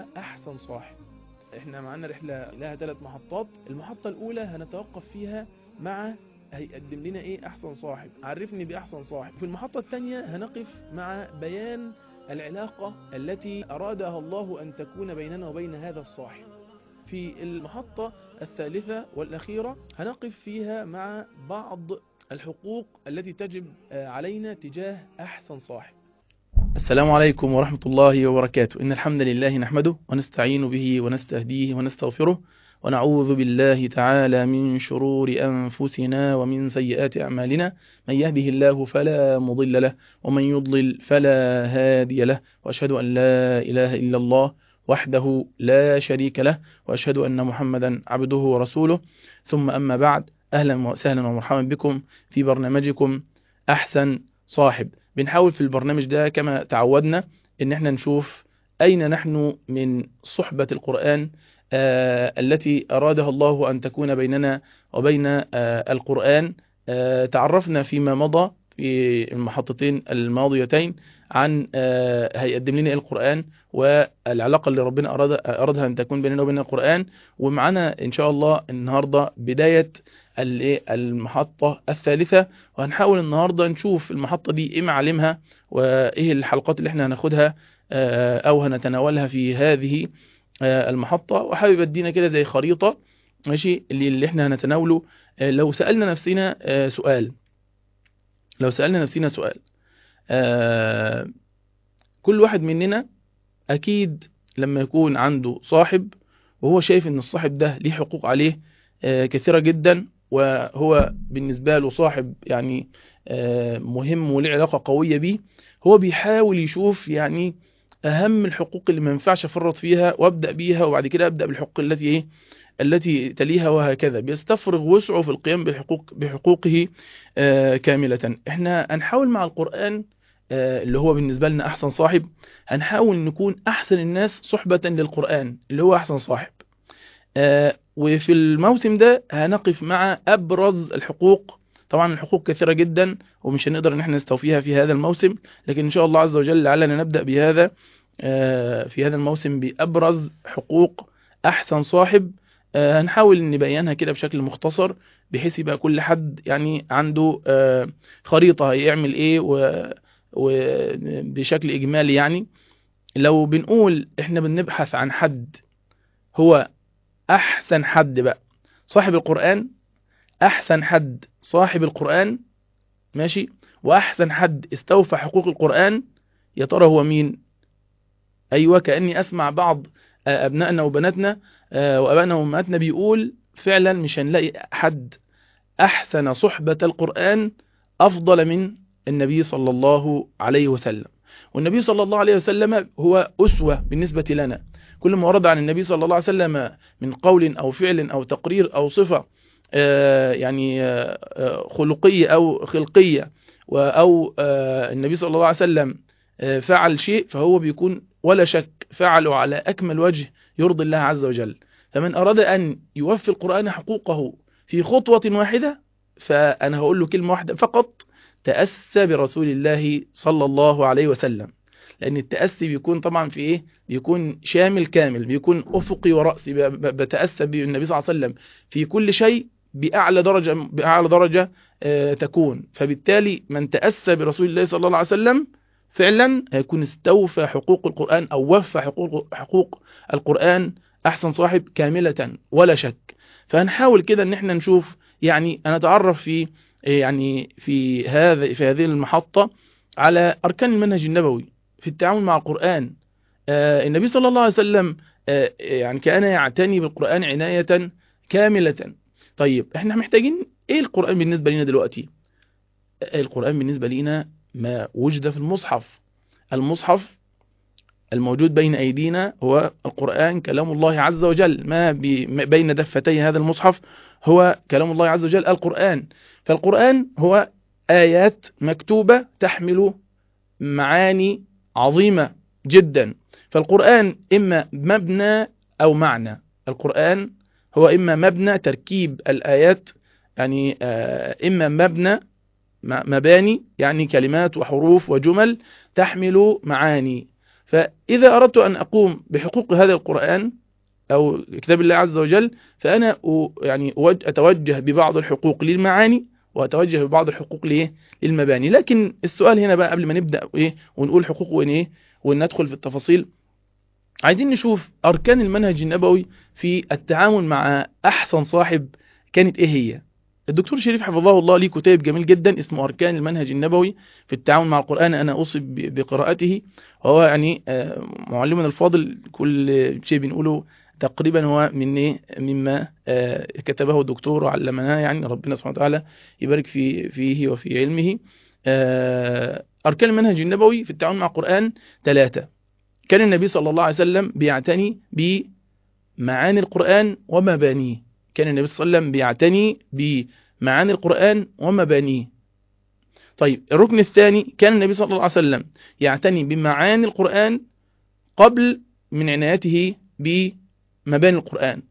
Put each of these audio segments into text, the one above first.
هو أحسن صاحب احنا معانا رحلة لها ثلاث محطات المحطة الأولى هنتوقف فيها مع هيقدم لنا ايه أحسن صاحب عرفني بأحسن صاحب في المحطة الثانية هنقف مع بيان العلاقة التي أرادها الله أن تكون بيننا وبين هذا الصاحب في المحطة الثالثة والأخيرة هنقف فيها مع بعض الحقوق التي تجب علينا تجاه أحسن صاحب السلام عليكم ورحمة الله وبركاته إن الحمد لله نحمده ونستعين به ونستهديه ونستغفره ونعوذ بالله تعالى من شرور أنفسنا ومن سيئات أعمالنا من يهده الله فلا مضل له ومن يضلل فلا هادي له وأشهد أن لا إله إلا الله وحده لا شريك له وأشهد أن محمدا عبده ورسوله ثم أما بعد أهلا وسهلا ومرحبا بكم في برنامجكم أحسن صاحب بنحاول في البرنامج ده كما تعودنا ان احنا نشوف اين نحن من صحبة القرآن آه التي ارادها الله ان تكون بيننا وبين آه القرآن آه تعرفنا فيما مضى في المحطتين الماضيتين عن هيقدم لنا القرآن والعلاقة اللي ربنا أراد أرادها أن تكون بيننا وبين القرآن ومعنا إن شاء الله النهاردة بداية المحطة الثالثة وهنحاول النهاردة نشوف المحطة دي ايه معالمها وايه الحلقات اللي احنا هناخدها او هنتناولها في هذه المحطة وحابب ادينا كده زي خريطة ماشي اللي, اللي احنا هنتناوله لو سألنا نفسنا سؤال لو سألنا نفسنا سؤال كل واحد مننا اكيد لما يكون عنده صاحب وهو شايف ان الصاحب ده ليه حقوق عليه كثيرة جدا وهو بالنسبة له صاحب يعني مهم وليه علاقة قوية بيه هو بيحاول يشوف يعني أهم الحقوق اللي ما ينفعش أفرط فيها وأبدأ بيها وبعد كده أبدأ بالحقوق التي إيه التي تليها وهكذا بيستفرغ وسعه في القيام بحقوق بحقوقه كاملة احنا هنحاول مع القرآن اللي هو بالنسبة لنا أحسن صاحب هنحاول نكون أحسن الناس صحبة للقرآن اللي هو أحسن صاحب وفي الموسم ده هنقف مع أبرز الحقوق طبعا الحقوق كثيرة جدا ومش هنقدر ان احنا نستوفيها في هذا الموسم لكن ان شاء الله عز وجل لعلنا نبدأ بهذا في هذا الموسم بأبرز حقوق أحسن صاحب هنحاول نبينها كده بشكل مختصر بحيث يبقى كل حد يعني عنده خريطة هيعمل ايه وبشكل إجمالي يعني لو بنقول احنا بنبحث عن حد هو احسن حد بقى صاحب القرآن احسن حد صاحب القرآن ماشي واحسن حد استوفى حقوق القرآن يا ترى هو مين ايوه كأني اسمع بعض ابنائنا وبناتنا وابائنا وامهاتنا بيقول فعلا مش هنلاقي حد احسن صحبة القرآن افضل من النبي صلى الله عليه وسلم والنبي صلى الله عليه وسلم هو أسوة بالنسبة لنا كل ما ورد عن النبي صلى الله عليه وسلم من قول أو فعل أو تقرير أو صفة يعني خلقية أو خلقية أو النبي صلى الله عليه وسلم فعل شيء فهو بيكون ولا شك فعله على أكمل وجه يرضي الله عز وجل فمن أراد أن يوفي القرآن حقوقه في خطوة واحدة فأنا هقول له كلمة واحدة فقط تأسى برسول الله صلى الله عليه وسلم لأن التأسي بيكون طبعا في إيه بيكون شامل كامل بيكون أفقي ورأسي بتأسى بالنبي صلى الله عليه وسلم في كل شيء بأعلى درجة بأعلى درجة آه تكون فبالتالي من تأسى برسول الله صلى الله عليه وسلم فعلا هيكون استوفى حقوق القرآن أو وفى حقوق, حقوق القرآن أحسن صاحب كاملة ولا شك فهنحاول كده ان احنا نشوف يعني انا اتعرف في يعني في هذا في هذه المحطة على أركان المنهج النبوي في التعامل مع القرآن آه النبي صلى الله عليه وسلم آه يعني كان يعتني بالقرآن عناية كاملة طيب احنا محتاجين ايه القرآن بالنسبة لنا دلوقتي القرآن بالنسبة لنا ما وجد في المصحف المصحف الموجود بين أيدينا هو القرآن كلام الله عز وجل ما بين دفتي هذا المصحف هو كلام الله عز وجل القرآن فالقرآن هو آيات مكتوبة تحمل معاني عظيمة جدا فالقرآن إما مبنى أو معنى القرآن هو إما مبنى تركيب الآيات يعني إما مبنى مباني يعني كلمات وحروف وجمل تحمل معاني فإذا أردت أن أقوم بحقوق هذا القرآن أو كتاب الله عز وجل فأنا أ- يعني أوج- أتوجه ببعض الحقوق للمعاني وأتوجه ببعض الحقوق لإيه؟ للمباني لكن السؤال هنا بقى قبل ما نبدأ إيه ونقول حقوق وإن إيه وندخل في التفاصيل عايزين نشوف أركان المنهج النبوي في التعامل مع أحسن صاحب كانت إيه هي الدكتور شريف حفظه الله ليه كتاب جميل جدا اسمه أركان المنهج النبوي في التعامل مع القرآن أنا أوصي ب- بقراءته وهو يعني آه، معلمنا الفاضل كل شيء بنقوله تقريبا هو من إيه؟ مما آه، كتبه الدكتور وعلمناه يعني ربنا سبحانه وتعالى يبارك في فيه وفي علمه آه، أركان المنهج النبوي في التعامل مع القرآن ثلاثة كان النبي صلى الله عليه وسلم بيعتني بمعاني القرآن ومبانيه كان النبي صلى الله عليه وسلم بيعتني بمعاني القرآن ومبانيه طيب الركن الثاني كان النبي صلى الله عليه وسلم يعتني بمعاني القرآن قبل من عنايته بمباني القرآن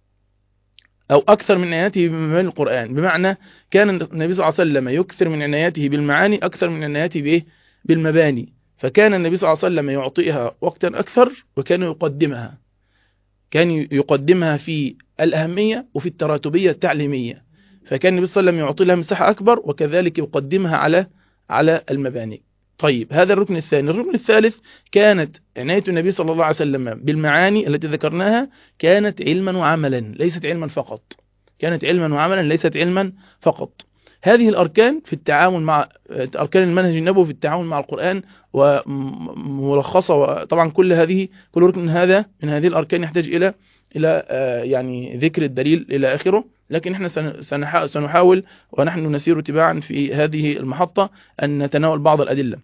أو أكثر من عنايته بمباني القرآن بمعنى كان النبي صلى الله عليه وسلم يكثر من عنايته بالمعاني أكثر من عنايته بإيه؟ بالمباني فكان النبي صلى الله عليه وسلم يعطيها وقتا أكثر وكان يقدمها كان يقدمها في الأهمية وفي التراتبية التعليمية فكان النبي صلى الله عليه وسلم يعطي لها مساحة أكبر وكذلك يقدمها على على المباني طيب هذا الركن الثاني الركن الثالث كانت عناية النبي صلى الله عليه وسلم بالمعاني التي ذكرناها كانت علما وعملا ليست علما فقط كانت علما وعملا ليست علما فقط هذه الأركان في التعامل مع أركان المنهج النبوي في التعامل مع القرآن وملخصة وطبعا كل هذه كل ركن من هذا من هذه الأركان يحتاج إلى إلى آه، يعني ذكر الدليل إلى آخره لكن احنا سن- سنحا- سنحاول ونحن نسير تباعا في هذه المحطة أن نتناول بعض الأدلة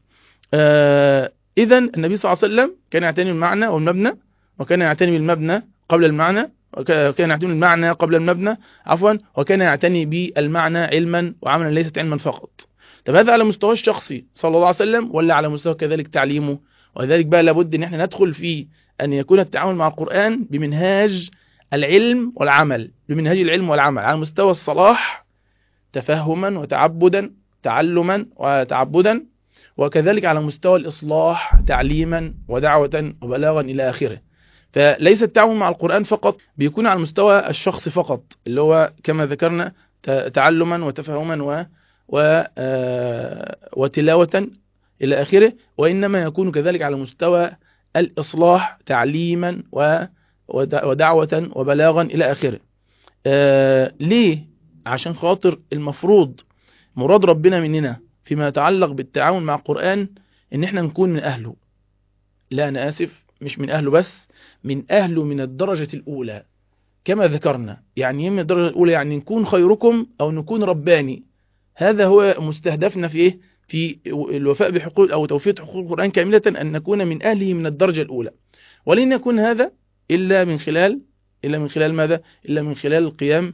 إذا النبي صلى الله عليه وسلم كان يعتني بالمعنى والمبنى وكان يعتني بالمبنى قبل المعنى وكان يعتني بالمعنى قبل المبنى عفوا وكان يعتني بالمعنى علما وعملا ليست علما فقط طب هذا على مستوى الشخصي صلى الله عليه وسلم ولا على مستوى كذلك تعليمه ولذلك بقى لابد ان احنا ندخل في ان يكون التعامل مع القرآن بمنهاج العلم والعمل بمنهاج العلم والعمل على مستوى الصلاح تفهما وتعبدا تعلما وتعبدا وكذلك على مستوى الإصلاح تعليما ودعوة وبلاغا إلى آخره فليس التعامل مع القرآن فقط بيكون على مستوى الشخص فقط اللي هو كما ذكرنا ت- تعلما وتفهما و و آه، وتلاوة إلى آخره وإنما يكون كذلك على مستوى الإصلاح تعليما و ود- ودعوة وبلاغا إلى آخره آه، ليه؟ عشان خاطر المفروض مراد ربنا مننا فيما يتعلق بالتعامل مع القرآن إن إحنا نكون من أهله لا أنا آسف مش من أهله بس من أهله من الدرجة الأولى كما ذكرنا يعني إيه من الدرجة الأولى يعني نكون خيركم أو نكون رباني هذا هو مستهدفنا في إيه؟ في الوفاء بحقوق أو توفيق حقوق القرآن كاملة أن نكون من أهله من الدرجة الأولى ولن يكون هذا إلا من خلال إلا من خلال ماذا؟ إلا من خلال القيام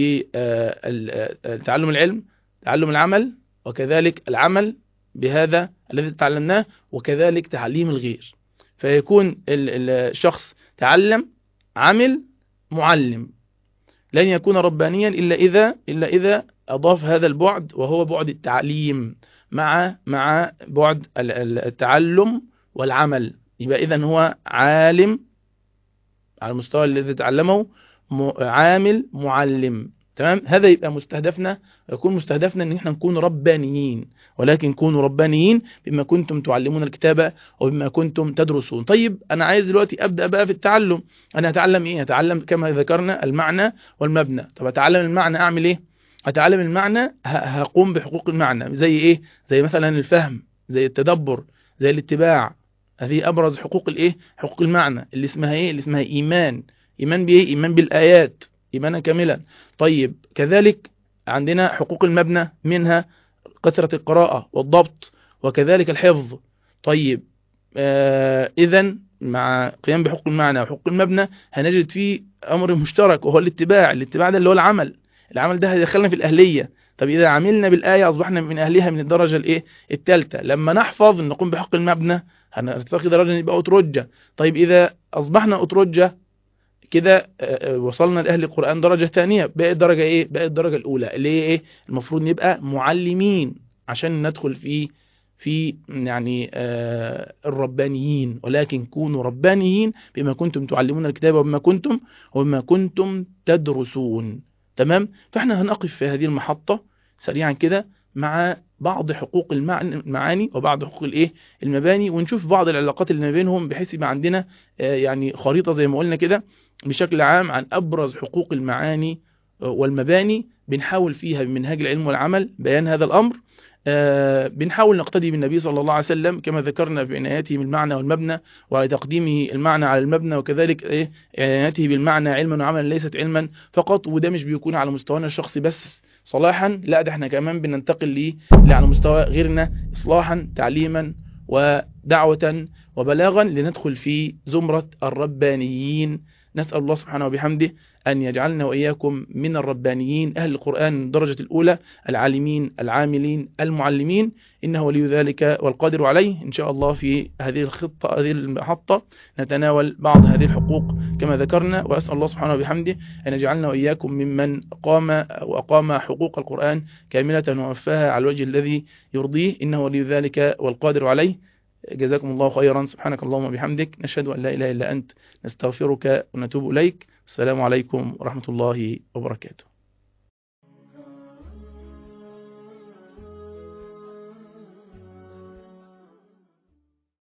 بتعلم العلم تعلم العمل وكذلك العمل بهذا الذي تعلمناه وكذلك تعليم الغير فيكون ال- ال- الشخص تعلم عمل معلم لن يكون ربانيا إلا إذا إلا إذا أضاف هذا البعد وهو بعد التعليم مع مع بعد ال- ال- التعلم والعمل يبقى إذا هو عالم على المستوى الذي تعلمه م- عامل معلم تمام هذا يبقى مستهدفنا يكون مستهدفنا ان احنا نكون ربانيين ولكن كونوا ربانيين بما كنتم تعلمون الكتاب وبما كنتم تدرسون طيب انا عايز دلوقتي ابدا بقى في التعلم انا اتعلم ايه اتعلم كما ذكرنا المعنى والمبنى طب اتعلم المعنى اعمل ايه اتعلم المعنى ه- هقوم بحقوق المعنى زي ايه زي مثلا الفهم زي التدبر زي الاتباع هذه ابرز حقوق الايه حقوق المعنى اللي اسمها ايه اللي اسمها ايمان ايمان بايه ايمان بالايات ايمانا كاملا طيب كذلك عندنا حقوق المبنى منها كثرة القراءة والضبط وكذلك الحفظ طيب آه إذا مع قيام بحقوق المعنى وحقوق المبنى هنجد فيه أمر مشترك وهو الاتباع الاتباع ده اللي هو العمل العمل ده هيدخلنا في الأهلية طب إذا عملنا بالآية أصبحنا من أهلها من الدرجة الإيه الثالثة لما نحفظ نقوم بحق المبنى هنرتقي درجة نبقى أترجة طيب إذا أصبحنا أترجة كده آه، آه، وصلنا لأهل القرآن درجة ثانية بقت درجة إيه بقت الدرجة الأولى اللي هي إيه المفروض نبقى معلمين عشان ندخل في في يعني آه الربانيين ولكن كونوا ربانيين بما كنتم تعلمون الكتاب وبما كنتم وبما كنتم تدرسون تمام فاحنا هنقف في هذه المحطة سريعا كده مع بعض حقوق المعاني وبعض حقوق الايه المباني ونشوف بعض العلاقات اللي ما بينهم بحيث يبقى عندنا يعني خريطة زي ما قلنا كده بشكل عام عن ابرز حقوق المعاني والمباني بنحاول فيها بمنهاج العلم والعمل بيان هذا الامر آه بنحاول نقتدي بالنبي صلى الله عليه وسلم كما ذكرنا بعنايته بالمعنى والمبنى وتقديمه المعنى على المبنى وكذلك إيه عنايته بالمعنى علما وعملا ليست علما فقط وده مش بيكون على مستوانا الشخصي بس صلاحا لا ده احنا كمان بننتقل ليه على مستوى غيرنا اصلاحا تعليما ودعوة وبلاغا لندخل في زمرة الربانيين نسأل الله سبحانه وبحمده أن يجعلنا وإياكم من الربانيين أهل القرآن الدرجة الأولى العالمين العاملين المعلمين إنه ولي ذلك والقادر عليه إن شاء الله في هذه الخطة هذه المحطة نتناول بعض هذه الحقوق كما ذكرنا وأسأل الله سبحانه وبحمده أن يجعلنا وإياكم ممن قام وأقام حقوق القرآن كاملة ووفاها على الوجه الذي يرضيه إنه ولي ذلك والقادر عليه جزاكم الله خيرا سبحانك اللهم وبحمدك نشهد أن لا إله إلا أنت نستغفرك ونتوب إليك السلام عليكم ورحمة الله وبركاته